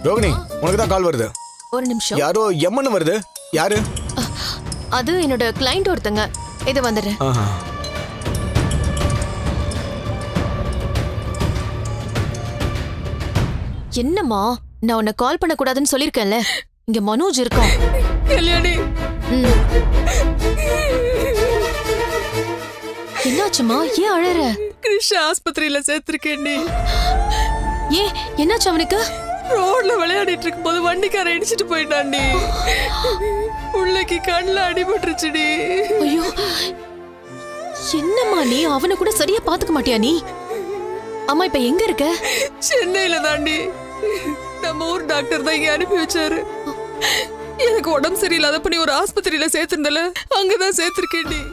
ரோகிணி உனக்கு தான் கால் வருது ஒரு நிமிஷம் யாரோ எம்மன்னு வருது யாரு அது என்னோட கிளைண்ட் ஒருத்தங்க இது வந்துடுறேன் ஆஹா. என்னம்மா நான் உன்னை கால் பண்ண கூடாதுன்னு சொல்லிருக்கேன்ல இங்க மனோஜ் இருக்கான் கல்யாணி ம். என்னாச்சுமா ஏன் அழற கிருஷ் ஆஸ்பத்திரியில சேர்த்திருக்கேன் நீ ஏன் என்னாச்சு அவனுக்கு ரோட்ல விளையாடிட்டு இருக்கும்போது வண்டிக்கார இடிச்சிட்டு போயிட்டான்டி உள்ளக்கு கண்ணுல அடிபட்டுருச்சுடி ஐயோ என்னம்மா நீ அவனை கூட சரியா பாத்துக்க மாட்டியா நீ அம்மா இப்ப எங்க இருக்க சென்னையில தாண்டி நம்ம ஊர் டாக்டர் தான் இங்க அனுப்பி வச்சாரு எனக்கு உடம்பு சரியில்லாதப்ப நீ ஒரு ஆஸ்பத்திரியில சேர்த்திருந்தல அங்கதான் சேர்த்திருக்கேன்டி